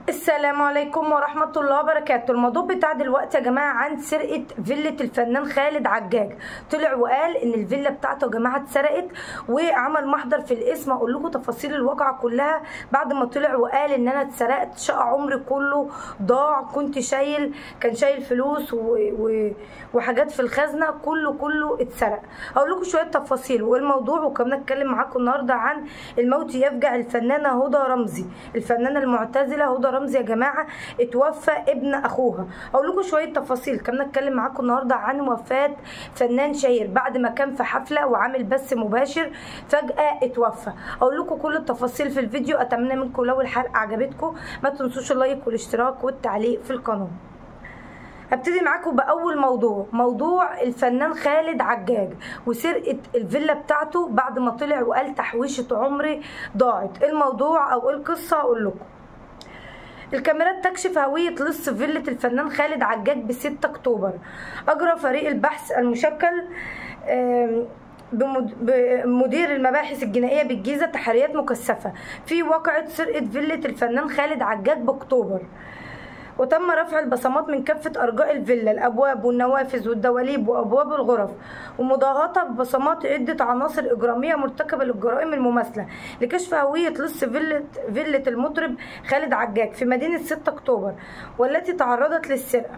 السلام عليكم ورحمة الله وبركاته الموضوع بتاع دلوقتي يا جماعة عن سرقة فيلة الفنان خالد عجاج طلع وقال ان الفيلا بتاعته يا جماعة اتسرقت وعمل محضر في الاسم اقول لكم تفاصيل الواقعة كلها بعد ما طلع وقال ان انا اتسرقت شقة عمري كله ضاع كنت شايل كان شايل فلوس و... و... وحاجات في الخزنة كله كله اتسرق اقول لكم شوية تفاصيل والموضوع وكمان اتكلم معاكم النهاردة عن الموت يفجع الفنانة هدى رمزي الفنانة المعتزلة هدى رمزي يا جماعه اتوفى ابن اخوها اقول لكم شويه تفاصيل كمان اتكلم معاكم النهارده عن وفاه فنان شهير بعد ما كان في حفله وعامل بث مباشر فجاه اتوفى اقول لكم كل التفاصيل في الفيديو اتمنى منكم لو الحلقه عجبتكم ما تنسوش اللايك والاشتراك والتعليق في القناه هبتدي معاكم باول موضوع موضوع الفنان خالد عجاج وسرقه الفيلا بتاعته بعد ما طلع وقال تحويشه عمري ضاعت الموضوع او القصه هقول لكم الكاميرات تكشف هوية لص فيلة الفنان خالد عجاج ب 6 أكتوبر أجرى فريق البحث المشكل بمدير المباحث الجنائية بالجيزة تحريات مكثفة في واقعة سرقة فيلة الفنان خالد عجاج بأكتوبر وتم رفع البصمات من كافة أرجاء الفيلا الأبواب والنوافذ والدواليب وأبواب الغرف ومضاغطة ببصمات عدة عناصر إجرامية مرتكبة للجرائم المماثلة لكشف هوية لص فيلة, فيلة المطرب خالد عجاج في مدينة 6 أكتوبر والتي تعرضت للسرقة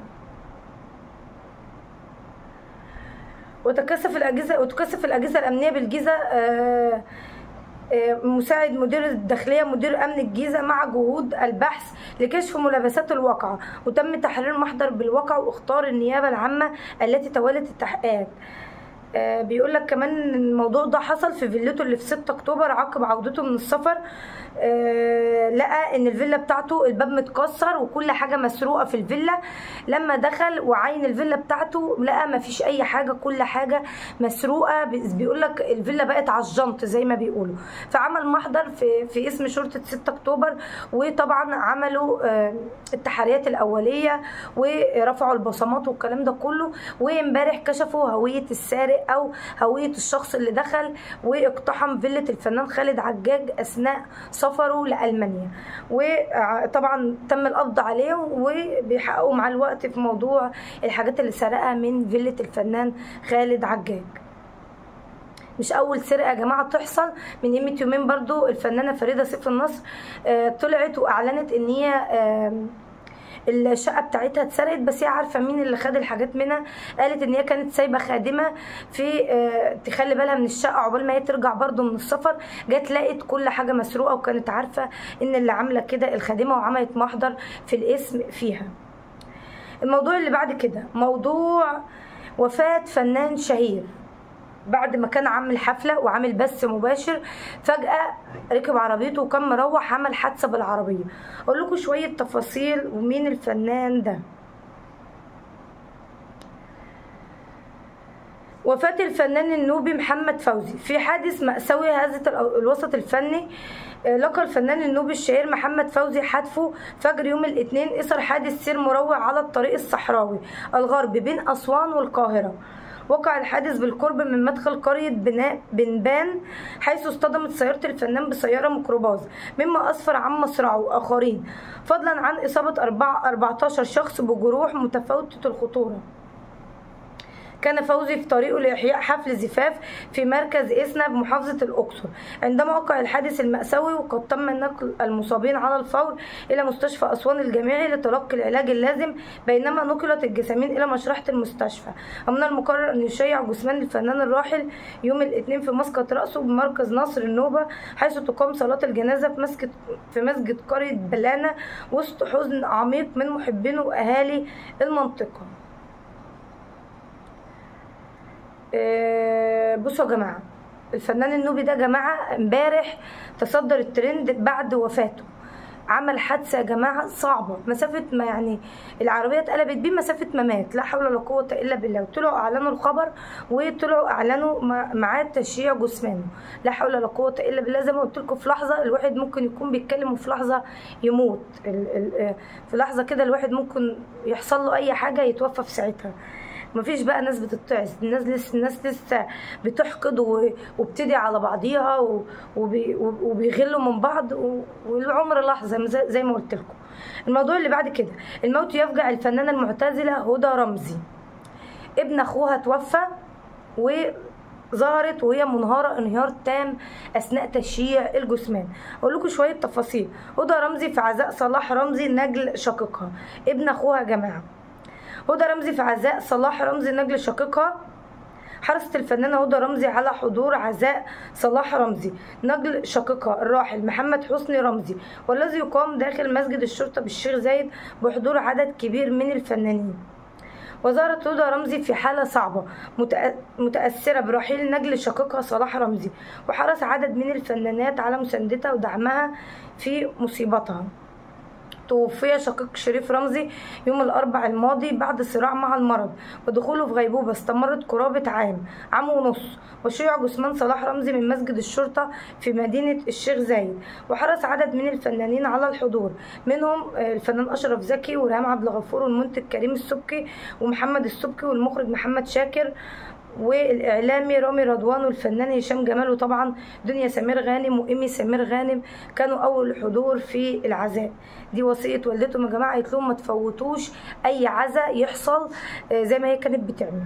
وتكثف الأجهزة وتكثف الأجهزة الأمنية بالجيزة آه مساعد مدير الداخليه مدير امن الجيزه مع جهود البحث لكشف ملابسات الواقعه وتم تحرير محضر بالواقع واختار النيابه العامه التي تولت التحقيقات بيقول لك كمان الموضوع ده حصل في فيلته اللي في 6 اكتوبر عقب عودته من السفر لقى ان الفيلا بتاعته الباب متكسر وكل حاجه مسروقه في الفيلا لما دخل وعين الفيلا بتاعته لقى ما فيش اي حاجه كل حاجه مسروقه بيقول لك الفيلا بقت على الجنط زي ما بيقولوا فعمل محضر في في اسم شرطه 6 اكتوبر وطبعا عملوا التحريات الاوليه ورفعوا البصمات والكلام ده كله وامبارح كشفوا هويه السارق او هويه الشخص اللي دخل واقتحم فيله الفنان خالد عجاج اثناء سفره لالمانيا وطبعا تم القبض عليه وبيحققوا مع الوقت في موضوع الحاجات اللي سرقها من فيله الفنان خالد عجاج مش اول سرقه يا جماعه تحصل من يومين يومين برضو الفنانه فريده سيف النصر طلعت واعلنت ان هي الشقه بتاعتها اتسرقت بس هي عارفه مين اللي خد الحاجات منها قالت ان هي كانت سايبه خادمه في تخلي بالها من الشقه عقبال ما هي ترجع برده من السفر جت لقت كل حاجه مسروقه وكانت عارفه ان اللي عامله كده الخادمه وعملت محضر في الاسم فيها الموضوع اللي بعد كده موضوع وفاه فنان شهير بعد ما كان عامل حفله وعامل بث مباشر فجاه ركب عربيته وكان مروح عمل حادثه بالعربيه اقول لكم شويه تفاصيل ومين الفنان ده وفاة الفنان النوبي محمد فوزي في حادث مأساوي هزت الوسط الفني لقى الفنان النوبي الشهير محمد فوزي حتفه فجر يوم الاثنين اثر حادث سير مروع على الطريق الصحراوي الغربي بين أسوان والقاهرة وقع الحادث بالقرب من مدخل قرية بناء بنبان حيث اصطدمت سيارة الفنان بسيارة ميكروباص مما أسفر عن مصرعه وآخرين فضلا عن إصابة 14 شخص بجروح متفاوتة الخطورة كان فوزي في طريقه لإحياء حفل زفاف في مركز إسنا بمحافظة الأقصر عندما وقع الحادث المأساوي وقد تم نقل المصابين على الفور إلى مستشفى أسوان الجامعي لتلقي العلاج اللازم بينما نقلت الجسامين إلى مشرحة المستشفى ومن المقرر أن يشيع جثمان الفنان الراحل يوم الاثنين في مسقط رأسه بمركز نصر النوبة حيث تقام صلاة الجنازة في مسجد في مسجد قرية بلانة وسط حزن عميق من محبين وأهالي المنطقة بصوا يا جماعه الفنان النوبي ده يا جماعه امبارح تصدر الترند بعد وفاته عمل حادثه يا جماعه صعبه مسافه ما يعني العربيه اتقلبت بيه مسافه ما مات لا حول ولا قوه الا بالله وطلعوا اعلنوا الخبر وطلعوا اعلنوا معاه تشييع جثمانه لا حول ولا قوه الا بالله زي ما قلت لكم في لحظه الواحد ممكن يكون بيتكلم وفي لحظه يموت في لحظه كده الواحد ممكن يحصل له اي حاجه يتوفى في ساعتها ومفيش بقى ناس بتتعظ الناس لسه الناس لسه بتحقد و- وبتدي على بعضيها و- وبي- وبيغلوا من بعض و- والعمر لحظه زي زي ما قلت لكم الموضوع اللي بعد كده الموت يفجع الفنانه المعتزله هدى رمزي ابن اخوها توفى وظهرت وهي منهارة انهيار تام أثناء تشييع الجثمان أقول لكم شوية تفاصيل هدى رمزي في عزاء صلاح رمزي نجل شقيقها ابن أخوها يا جماعة هدى رمزي في عزاء صلاح رمزي نجل شقيقها حرصت الفنانة هدى رمزي على حضور عزاء صلاح رمزي نجل شقيقها الراحل محمد حسني رمزي والذي يقام داخل مسجد الشرطة بالشيخ زايد بحضور عدد كبير من الفنانين وظهرت هدى رمزي في حالة صعبة متأ- متأثرة برحيل نجل شقيقها صلاح رمزي وحرص عدد من الفنانات على مساندتها ودعمها في مصيبتها توفي شقيق شريف رمزي يوم الأربع الماضي بعد صراع مع المرض ودخوله في غيبوبة استمرت قرابة عام عام ونص وشيع جثمان صلاح رمزي من مسجد الشرطة في مدينة الشيخ زايد وحرص عدد من الفنانين على الحضور منهم آه، الفنان أشرف زكي وريهام عبد الغفور والمنتج كريم السبكي ومحمد السبكي والمخرج محمد شاكر والاعلامي رامي رضوان والفنان هشام جمال وطبعا دنيا سمير غانم وايمي سمير غانم كانوا اول حضور في العزاء دي وصيه والدتهم يا جماعه قالت لهم ما تفوتوش اي عزاء يحصل آه، زي ما هي كانت بتعمل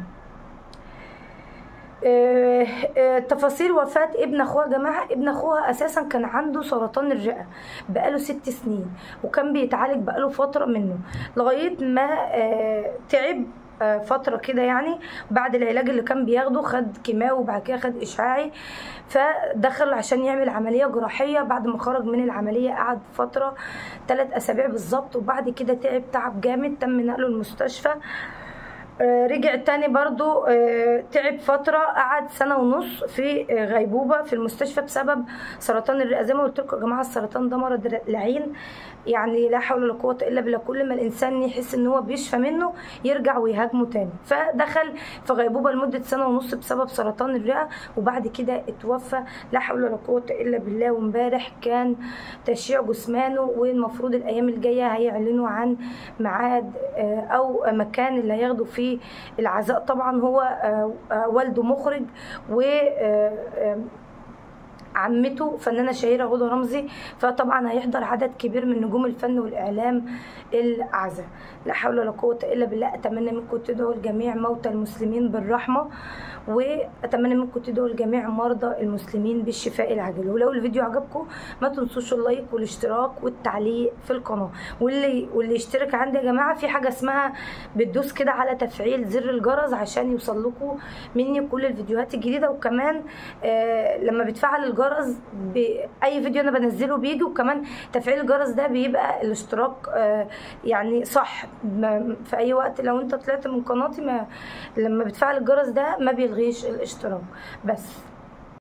آه، آه، تفاصيل وفاة ابن اخوها يا جماعة ابن اخوها اساسا كان عنده سرطان الرئة بقاله ست سنين وكان بيتعالج بقاله فترة منه لغاية ما آه، تعب آه، فترة كده يعني بعد العلاج اللي كان بياخده خد كيماوي وبعد كده خد إشعاعي فدخل عشان يعمل عملية جراحية بعد ما خرج من العملية قعد فترة ثلاث أسابيع بالظبط وبعد كده تعب تعب جامد تم نقله المستشفى آه، رجع تاني برضو آه، تعب فترة قعد سنة ونص في آه، غيبوبة في المستشفى بسبب سرطان الرئة زي ما قلت لكم يا جماعة السرطان ده مرض لعين يعني لا حول ولا قوة إلا بالله كل ما الإنسان يحس إن هو بيشفى منه يرجع ويهاجمه تاني فدخل في غيبوبة لمدة سنة ونص بسبب سرطان الرئة وبعد كده اتوفى لا حول ولا قوة إلا بالله وامبارح كان تشييع جثمانه والمفروض الأيام الجاية هيعلنوا عن ميعاد آه، أو مكان اللي هياخدوا فيه العزاء طبعا هو آه، آه، والده مخرج و آه، آه، عمته فنانة شهيرة هدى رمزي فطبعا هيحضر عدد كبير من نجوم الفن والإعلام العزاء لا حول ولا قوة إلا بالله أتمنى منكم تدعوا لجميع موتى المسلمين بالرحمة وأتمنى منكم تدعوا لجميع مرضى المسلمين بالشفاء العاجل ولو الفيديو عجبكم ما تنسوش اللايك والاشتراك والتعليق في القناة واللي واللي يشترك عندي يا جماعة في حاجة اسمها بتدوس كده على تفعيل زر الجرس عشان يوصل لكم مني كل الفيديوهات الجديدة وكمان آه لما بتفعل الجرس بأي فيديو أنا بنزله بيجي وكمان تفعيل الجرس ده بيبقى الاشتراك آه يعني صح ما- في أي وقت لو أنت طلعت من قناتي ما لما بتفعل الجرس ده ما بيلغيش الاشتراك بس